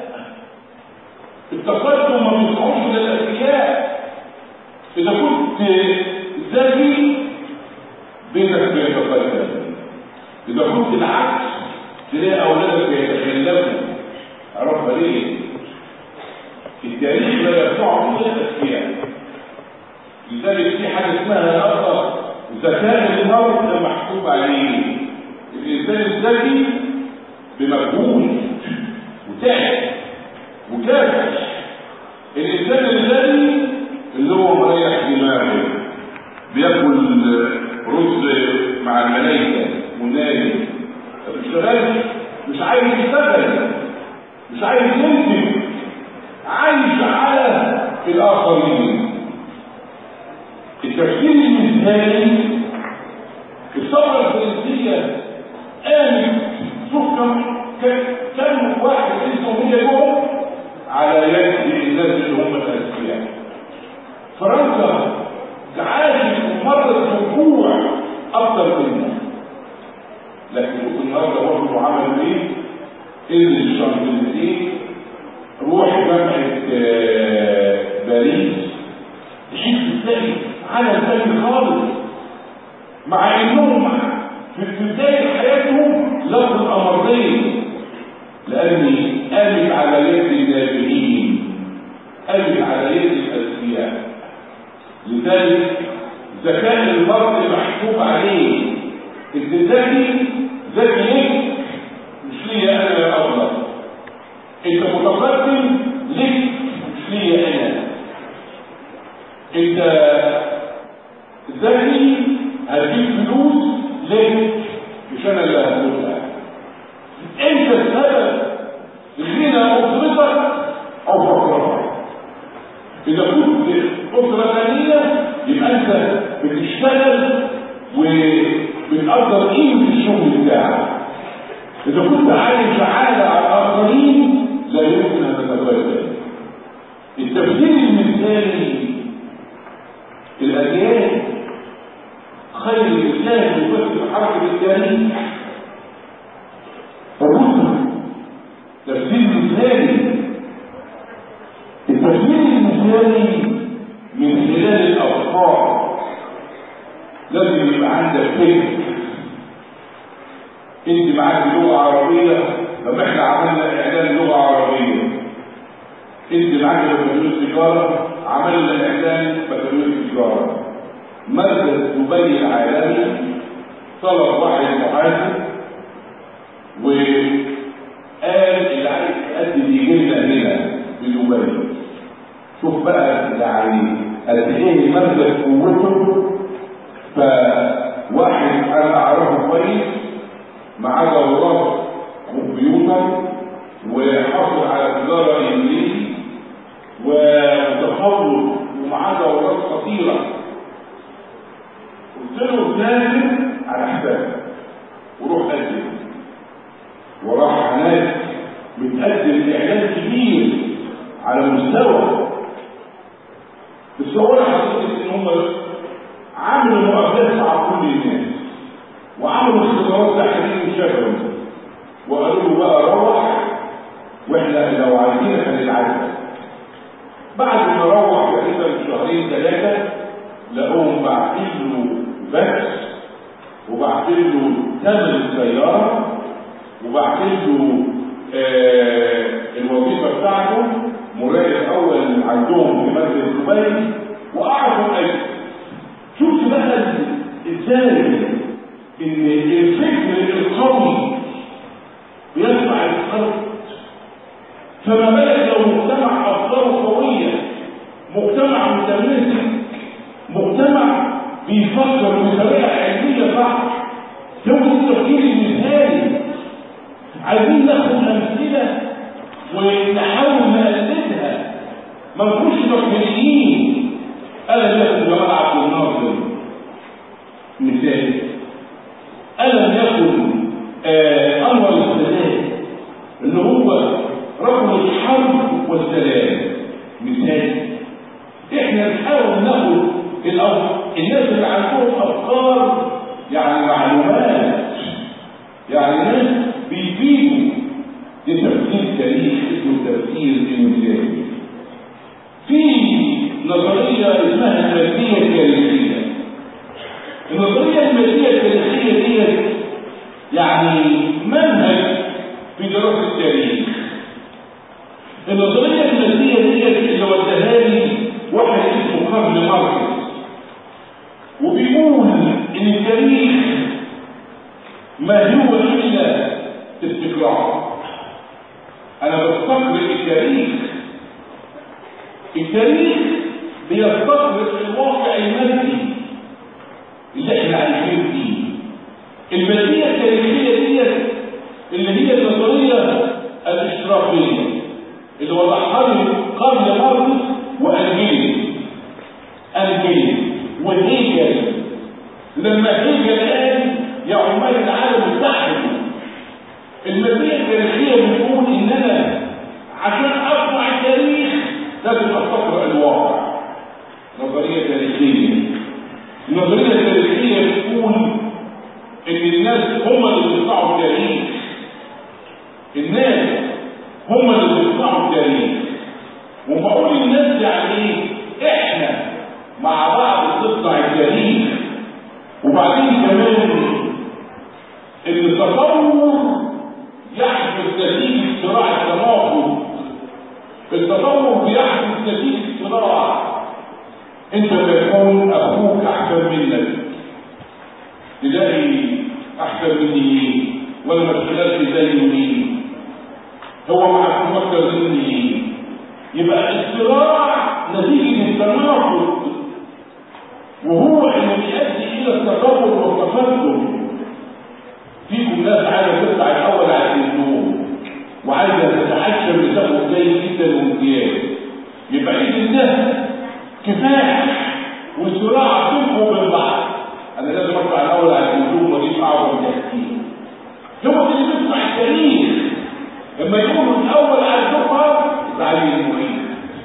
التقدم ما بيصنعوش الا الاذكياء اذا كنت ذكي بينك بيتقدم اذا كنت العكس تلاقي اولادك بيتخلفوا عرفها ليه التاريخ لا يرفعه الا الاذكياء لذلك في حاجه اسمها الاصل ذكاء المرء محسوب عليه الانسان الذكي بمجهود وتعب وكافح الانسان الذكي اللي هو مريح دماغه بياكل رز مع الملائكه ونايم ما بيشتغلش مش عايز يشتغل مش عايز ينتج عايش على الاخرين التفكير المثالي الثوره الفرنسيه قامت شوف كم كم واحد اسمه هي يوم على يد الناس اللي هم الاذكياء فرنسا عاشت ومرت بجوع اكثر منا لكن شوف النهارده برضه عملوا ايه؟ ان الشانزليزيه روح جامعه باريس تشوف تلاقي عالم ثاني خالص مع انهم في بدايه حياتهم لقوا الامرين لاني قامت على يد النابغين قامت على يد الاذكياء لذلك ذكاء المرء محسوب عليه انت ذكي ذكي ليك مش ليا انا يا افضل انت متقدم ليك مش ليا انا انت ذكي هتجيب فلوس ليك مش انا اللي هاخدها انت السبب الغنى اسرتك او فقرتك اذا كنت اسره غنيه يبقى انت بتشتغل وبتقدر قيمه الشغل بتاعك اذا كنت عايش عالة على الاخرين لا يمكن ان تتبدل التفسير المثالي الاجيال خير الاسلام يفسر حركه التاريخ الرسل تفسير مثالي التفسير المثالي من خلال الافكار لازم يبقى عندك فكر انت معاك لغه عربيه طب احنا عملنا اعلان لغه عربيه انت معاك بكالوريوس تجاره عملنا اعلان بكالوريوس تجاره مركز دبي العالمي طلب واحد محاسب وقال اللي عايز يقدم يجي لنا هنا في دبي شوف بقى يعني قد ايه المركز قوته فواحد انا اعرفه كويس معاه دورات كمبيوتر وحصل على تجاره انجليزي ومتفوق ومعاه دورات خطيره قلت له سافر على حسابك وروح قدم وراح هناك بتقدم اعلان كبير على مستوى الصورة حسيت ان هم عملوا مقابلات مع كل الناس وعملوا اختبارات تحليل شفوي وقالوا له بقى روح واحنا لو عايزينك هنتعذب بعد ما روح تقريبا شهرين ثلاثة لقوهم باعتين له بس وبعتين له ثمن السيارة وبعتين له آه الوظيفة بتاعته مراقب أول عندهم في مسجد دبي وأعظم أجل شوف بقى ازاي ان الفكر القوي بيسمع الخلق فما بالك لو مجتمع افكاره قويه مجتمع متماسك مجتمع بيفكر بطريقه علميه صح هو التفكير المثالي عايزين ناخد امثله ونحاول نقلدها ما نكونش تقليديين ألم يكن جمال عبد الناصر مثال ألم يكن آه أنور السادات اللي هو رجل الحرب والسلام مثال احنا بنحاول ناخد الأف- الناس اللي عندهم افكار يعني معلومات يعني ناس بيفيدوا لتفسير تاريخ اسمه تفسير المثالي في نظريه اسمها الماديه التاريخيه النظريه الماديه التاريخيه دي يعني منهج في دراسه التاريخ النظريه الماديه دي اللي وداها لي واحد اسمه كارل ماركس وبيقول ان التاريخ ما هو الا استقرار انا بستقرئ التاريخ التاريخ بيستقرئ الواقع المادي اللي احنا عايشين فيه الماديه التاريخيه دي اللي هي النظريه الاشتراكيه اللي وضعها لي قبل ماركس وانجيل انجيل وهيجل لما هيجل قال يا عمال العالم اتحدوا الماديه التاريخيه بتقول ان انا عشان اصنع التاريخ لازم استقرا الواقع نظريه تاريخيه النظريه التاريخيه بتقول ان الناس هم اللي بيصنعوا التاريخ الناس هم اللي بيصنعوا التاريخ وبقول الناس يعني ايه احنا مع بعض نصنع التاريخ وبعدين كمان ان التطور يحدث نتيجه صراع التناقض التطور بيحدث نتيجه صراع انت بيكون اخوك احسن منك تلاقي احسن مني مين ولا ما اشتغلش زي مين هو معاك مفكر مني مين يبقى الصراع نتيجه التناقض وهو اللي بيؤدي الى التطور والتقدم فيكم ناس عايزه تطلع الاول على النجوم وعايزه تتحكم بتاخد جيد جدا وامتياز يبقى اذا ده كفاح وصراع بينهم وبين بعض انا لازم اطلع الاول على النجوم واجيب اعظم تحكيم هو ده اللي بيصنع التاريخ لما يكونوا الاول على الدفعه يتعلم المعيد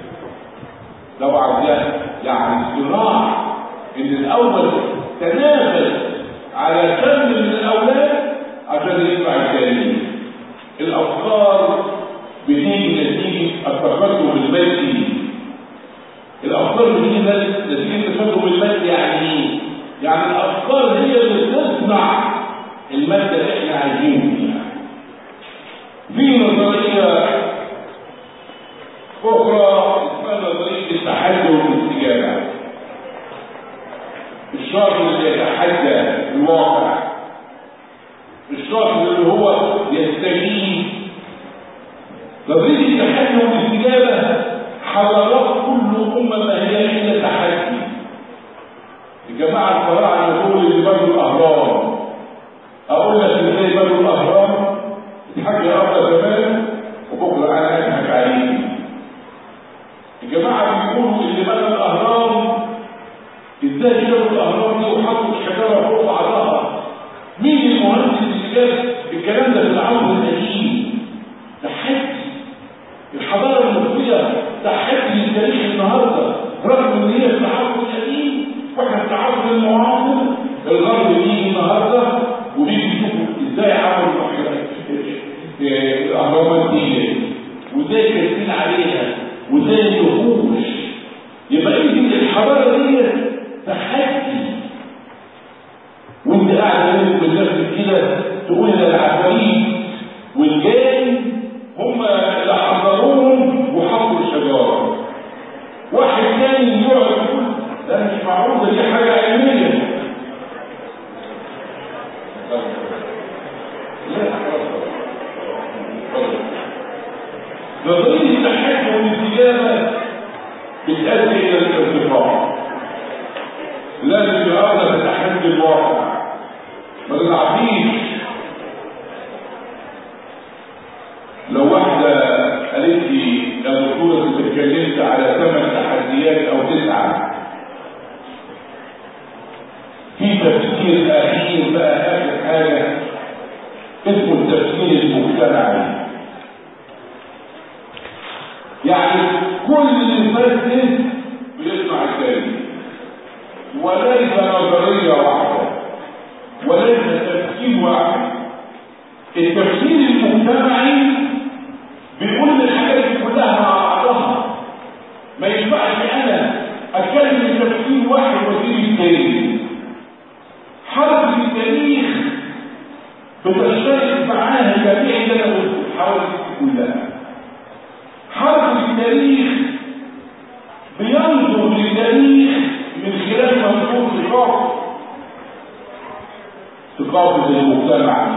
لو عايزاه يعني صراع ان الاول تنافس على كم من الاولاد عشان يطلع التاريخ الافكار بتيجي نتيجه التقدم المادي الافكار بتيجي نتيجه التقدم المادي يعني ايه؟ يعني الافكار هي اللي تصنع الماده اللي احنا عايزين فيها في نظريه اخرى اسمها نظريه التحدي والاستجابه الشخص اللي يتحدى الواقع الشخص اللي هو يستجيب نظريه التحدي والاستجابه حضارات كل امه ما هي الا تحدي الجماعه الفراعنه دول اللي بنوا الاهرام اقول لك ازاي بنوا الاهرام الحاج افضل زمان وبكره انا اضحك عليه الجماعه بيقولوا اللي بنوا الاهرام ازاي شالوا الاهرام دي وحطوا الحجاره فوق بعضها مين المهندس اللي جاب الكلام ده في العصر القديم تحدي الحضاره المصريه تحدي للتاريخ النهارده رغم ان هي في العصر القديم واحنا في العصر المعاصر الغرب بيجي النهارده وبيجي يشوفوا ازاي عملوا الاهرامات دي وازاي كاتبين عليها وازاي النقوش يبقى اذا الحضاره دي تحدي وانت قاعد بينك وبين نفسك كده تقول ان العفاريت والجاي هم اللي حضروهم وحطوا الشجاره واحد تاني يقعد يقول ده مش معروف دي حاجه علميه نظريه التحكم والاستجابه بتؤدي الى الارتفاع لازم يقرا تتحدي الواقع ما تضعفيش لو واحدة قالت لي يا دكتورة انت اتكلمت على ثمان تحديات او تسعة التفكير الأخير بقى آخر حاجة اسمه التفكير المجتمعي يعني كل اللي فات ده بيسمع التاني وليس نظرية واحدة وليس تفكير واحد التفكير المجتمعي بيقول الحاجات دي كلها مع بعضها ما ينفعش انا اتكلم التفكير واحد واسيب التاني حركة التاريخ بتشترك معاها جميع اللي انا قلته الحوادث كلها حركة التاريخ بينظر للتاريخ من خلال منظور ثقافة ثقافة المجتمع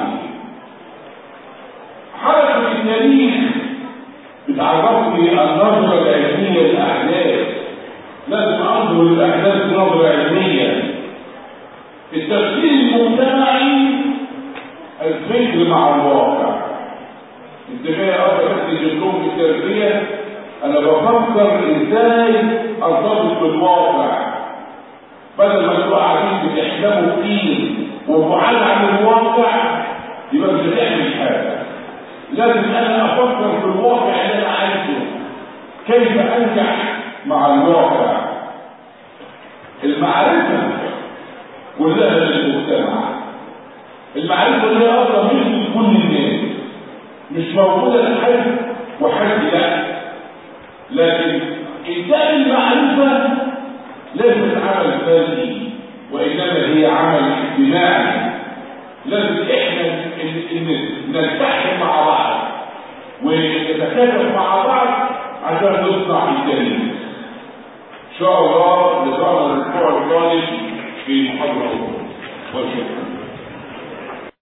حركة التاريخ بتعرفني النظرة العلمية للأحداث لازم أنظر للأحداث بنظرة علمية التفكير المجتمعي الفكر مع الواقع انت جاي اقرا بس الجملوم في التربيه انا بفكر ازاي ارتبط بالواقع بدل ما تبقوا قاعدين بتحلموا كتير وبعاد عن الواقع يبقى مش هتعمل حاجه لازم انا افكر في الواقع اللي انا عايزه كيف انجح مع الواقع المعرفه كلها للمجتمع المعرفه اللي هي اصلا مش كل الناس مش موجوده لحد وحد لا لكن انتاج المعرفه ليست عمل فردي وانما هي عمل اجتماعي لازم احنا نلتحم مع بعض ونتكاتف مع بعض عشان نصنع التاريخ ان شاء الله لقاءنا الاسبوع القادم في محاضره اخرى وشكرا